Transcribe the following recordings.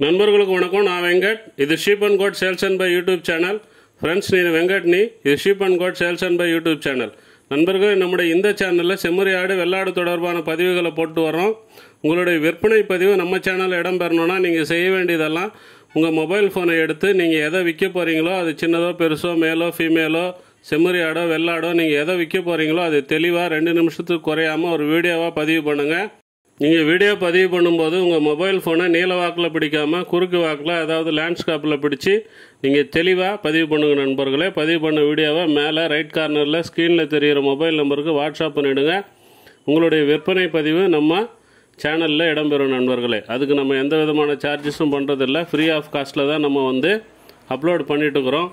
నన్బர்களுக்கு வணக்கம் நான் வெங்கட் இது sheep and goat sales and buy YouTube channel friends నేను வெங்கட்னி இது sheep and goat sales and buy YouTube channel நண்பர்கள் நம்முடைய இந்த சேனலில் செம்மறி ஆடு வெள்ளாடு தொடர்பான பதிவுகளை போட்டு வரோம் உங்களுடைய விற்பனை பதிவு நம்ம சேனலில் இடம்பெறணும்னா நீங்கள் செய்ய வேண்டியதெல்லாம் உங்கள் மொபைல் ஃபோனை எடுத்து நீங்கள் எதை விற்க போகிறீங்களோ அது சின்னதோ பெருசோ மேலோ ஃபீமேலோ செம்மறி ஆடோ வெள்ளாடோ நீங்கள் எதை விற்க போகிறீங்களோ அது தெளிவாக ரெண்டு நிமிஷத்துக்கு குறையாமல் ஒரு வீடியோவாக பதிவு பண்ணுங்கள் நீங்கள் வீடியோ பதிவு பண்ணும்போது உங்கள் மொபைல் ஃபோனை நீல வாக்கில் பிடிக்காமல் குறுக்கு வாக்கில் அதாவது லேண்ட்ஸ்கேப்பில் பிடிச்சி நீங்கள் தெளிவாக பதிவு பண்ணுங்க நண்பர்களே பதிவு பண்ண வீடியோவை மேலே ரைட் கார்னரில் ஸ்க்ரீனில் தெரிகிற மொபைல் நம்பருக்கு வாட்ஸ்அப் பண்ணிவிடுங்க உங்களுடைய விற்பனை பதிவு நம்ம சேனலில் இடம்பெறும் நண்பர்களே அதுக்கு நம்ம எந்த விதமான சார்ஜஸும் பண்ணுறதில்ல ஃப்ரீ ஆஃப் காஸ்ட்டில் தான் நம்ம வந்து அப்லோட் பண்ணிட்டுருக்குறோம்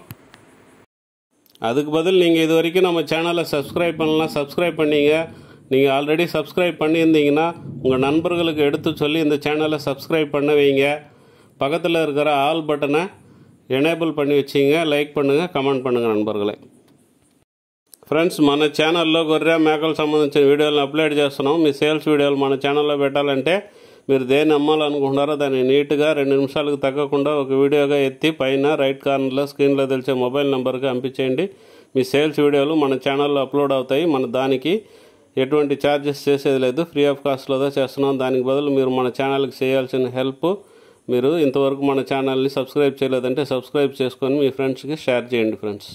அதுக்கு பதில் நீங்கள் இது வரைக்கும் நம்ம சேனலை சப்ஸ்கிரைப் பண்ணலாம் சப்ஸ்கிரைப் பண்ணீங்க நீங்கள் ஆல்ரெடி சப்ஸ்கிரைப் பண்ணியிருந்தீங்கன்னா உங்கள் நண்பர்களுக்கு எடுத்து சொல்லி இந்த சேனலை சப்ஸ்கிரைப் பண்ண வைங்க பக்கத்தில் இருக்கிற ஆல் பட்டனை எனேபிள் பண்ணி வச்சிங்க லைக் பண்ணுங்கள் కమెంట్ பண்ணுங்கள் నண்బర్గలే ఫ్రెండ్స్ మన ఛానల్లో గొర్రె మేకలకు సంబంధించిన వీడియోలను అప్లోడ్ చేస్తున్నాం మీ సేల్స్ వీడియోలు మన ఛానల్లో పెట్టాలంటే మీరు దేన్ని అమ్మాలనుకుంటున్నారో దాన్ని నీట్గా రెండు నిమిషాలకు తగ్గకుండా ఒక వీడియోగా ఎత్తి పైన రైట్ కార్నర్లో స్క్రీన్లో తెలిసే మొబైల్ నెంబర్కి పంపించేయండి మీ సేల్స్ వీడియోలు మన ఛానల్లో అప్లోడ్ అవుతాయి మన దానికి ఎటువంటి ఛార్జెస్ చేసేది లేదు ఫ్రీ ఆఫ్ కాస్ట్లో చేస్తున్నాం దానికి బదులు మీరు మన ఛానల్కి చేయాల్సిన హెల్ప్ మీరు ఇంతవరకు మన ఛానల్ని సబ్స్క్రైబ్ చేయలేదంటే సబ్స్క్రైబ్ చేసుకొని మీ ఫ్రెండ్స్కి షేర్ చేయండి ఫ్రెண்ட்ஸ்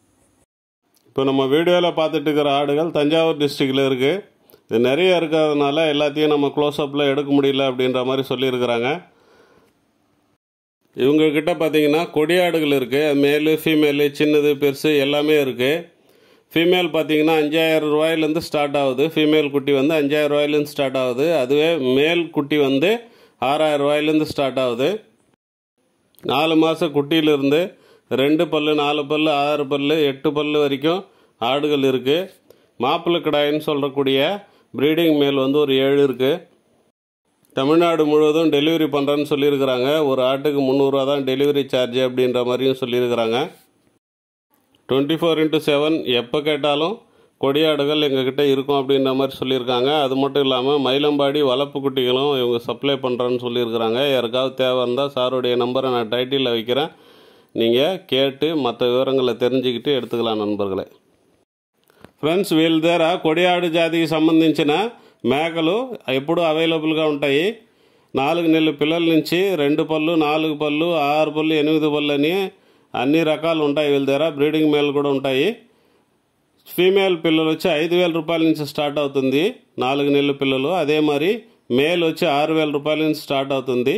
இப்போ நம்ம வீடியோவில் பார்த்துட்டு இருக்கிற ஆடுகள் தஞ்சாவூர் டிஸ்ட்ரிக்டில் இருக்குது இது நிறைய இருக்கிறதுனால எல்லாத்தையும் நம்ம க்ளோஸ்அப்பில் எடுக்க முடியல அப்படின்ற மாதிரி சொல்லியிருக்கிறாங்க இவங்கக்கிட்ட பார்த்தீங்கன்னா கொடியாடுகள் இருக்குது மேலு ஃபீமேலு சின்னது பெருசு எல்லாமே இருக்குது ஃபீமேல் பார்த்தீங்கன்னா அஞ்சாயிரம் ரூபாயிலேருந்து ஸ்டார்ட் ஆகுது ஃபீமேல் குட்டி வந்து அஞ்சாயிரம் ரூபாயிலேருந்து ஸ்டார்ட் ஆகுது அதுவே மேல் குட்டி வந்து ஆறாயிரம் ரூபாயிலேருந்து ஸ்டார்ட் ஆகுது நாலு மாத குட்டியிலிருந்து ரெண்டு பல்லு நாலு பல்லு ஆறு பல்லு எட்டு பல்லு வரைக்கும் ஆடுகள் இருக்குது மாப்பிள்ளை கிடாயின்னு சொல்லக்கூடிய ப்ரீடிங் மேல் வந்து ஒரு ஏழு இருக்குது தமிழ்நாடு முழுவதும் டெலிவரி பண்ணுறேன்னு சொல்லியிருக்கிறாங்க ஒரு ஆட்டுக்கு முந்நூறுரூவா தான் டெலிவரி சார்ஜ் அப்படின்ற மாதிரியும் சொல்லியிருக்கிறாங்க டுவெண்ட்டி ஃபோர் இன்ட்டு செவன் எப்போ கேட்டாலும் கொடியாடுகள் எங்ககிட்ட இருக்கும் அப்படின்ற மாதிரி சொல்லியிருக்காங்க அது மட்டும் இல்லாமல் மயிலம்பாடி வளர்ப்பு குட்டிகளும் இவங்க சப்ளை பண்ணுறேன்னு சொல்லியிருக்கிறாங்க யாருக்காவது தேவை இருந்தால் சாருடைய நம்பரை நான் டைட்டிலில் வைக்கிறேன் நீங்கள் கேட்டு மற்ற వివరంగా தெரிஞ்சுக்கிட்டு எடுத்துக்கலாம் నண்బర్గలే ఫ్రెండ్స్ వీళ్ళ దగ్గర కొడియాడు జాతికి సంబంధించిన మేకలు ఎప్పుడూ అవైలబుల్గా ఉంటాయి నాలుగు నెలల పిల్లల నుంచి రెండు పళ్ళు నాలుగు పళ్ళు ఆరు పళ్ళు ఎనిమిది పళ్ళు అని అన్ని రకాలు ఉంటాయి వీళ్ళ దగ్గర బ్రీడింగ్ మేల్ కూడా ఉంటాయి ఫీమేల్ పిల్లలు వచ్చి ఐదు వేల రూపాయల నుంచి స్టార్ట్ అవుతుంది నాలుగు నెలల పిల్లలు అదే మరి మేల్ వచ్చి ఆరు వేల రూపాయల నుంచి స్టార్ట్ అవుతుంది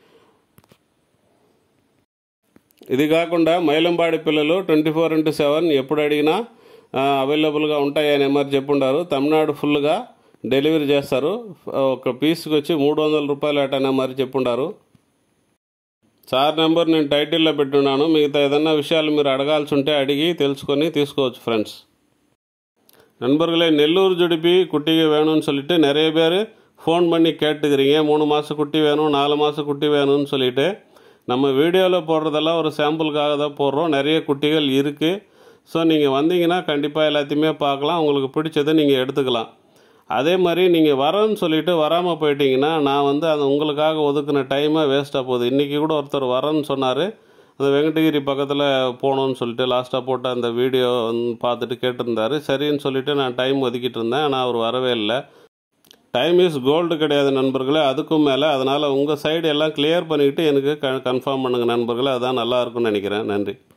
ఇది కాకుండా మైలంబాడి పిల్లలు ట్వంటీ ఫోర్ ఇంటూ సెవెన్ ఎప్పుడు అడిగినా అవైలబుల్గా ఉంటాయని మరి చెప్పుండారు తమిళనాడు ఫుల్గా డెలివరీ చేస్తారు ఒక పీస్కి వచ్చి మూడు వందల రూపాయలు అటనే మరి చెప్పుండారు సార్ నెంబర్ నేను టైటిల్లో పెట్టున్నాను మిగతా ఏదన్నా విషయాలు మీరు అడగాల్సి ఉంటే అడిగి తెలుసుకొని తీసుకోవచ్చు ஃப்ரெண்ட்ஸ் நண்பர்களே நெல்லூர் ஜுடிப்பி குட்டிக்கு வேணும்னு சொல்லிட்டு நிறைய பேர் ஃபோன் பண்ணி கேட்டுக்கிறீங்க மூணு மாத குட்டி வேணும் நாலு மாத குட்டி வேணும்னு சொல்லிட்டு நம்ம வீடியோவில் போடுறதெல்லாம் ஒரு சாம்பிளுக்காக தான் போடுறோம் நிறைய குட்டிகள் இருக்குது ஸோ நீங்கள் வந்தீங்கன்னா கண்டிப்பாக எல்லாத்தையுமே பார்க்கலாம் உங்களுக்கு பிடிச்சதை நீங்கள் எடுத்துக்கலாம் அதே மாதிரி நீங்கள் வரேன்னு சொல்லிட்டு வராமல் போயிட்டீங்கன்னா நான் வந்து அது உங்களுக்காக ஒதுக்கின டைமை வேஸ்ட்டாக போகுது இன்றைக்கி கூட ஒருத்தர் வரேன்னு சொன்னார் அந்த வெங்கடகிரி பக்கத்தில் போகணுன்னு சொல்லிட்டு லாஸ்ட்டாக போட்ட அந்த வீடியோ வந்து பார்த்துட்டு கேட்டிருந்தாரு சரின்னு சொல்லிட்டு நான் டைம் ஒதுக்கிட்டு இருந்தேன் ஆனால் அவர் வரவே இல்லை டைம் இஸ் கோல்டு கிடையாது நண்பர்களே அதுக்கும் மேலே அதனால் உங்கள் சைடு எல்லாம் கிளியர் பண்ணிக்கிட்டு எனக்கு க கன்ஃபார்ம் பண்ணுங்கள் நண்பர்களே அதான் நல்லா இருக்கும்னு நினைக்கிறேன் நன்றி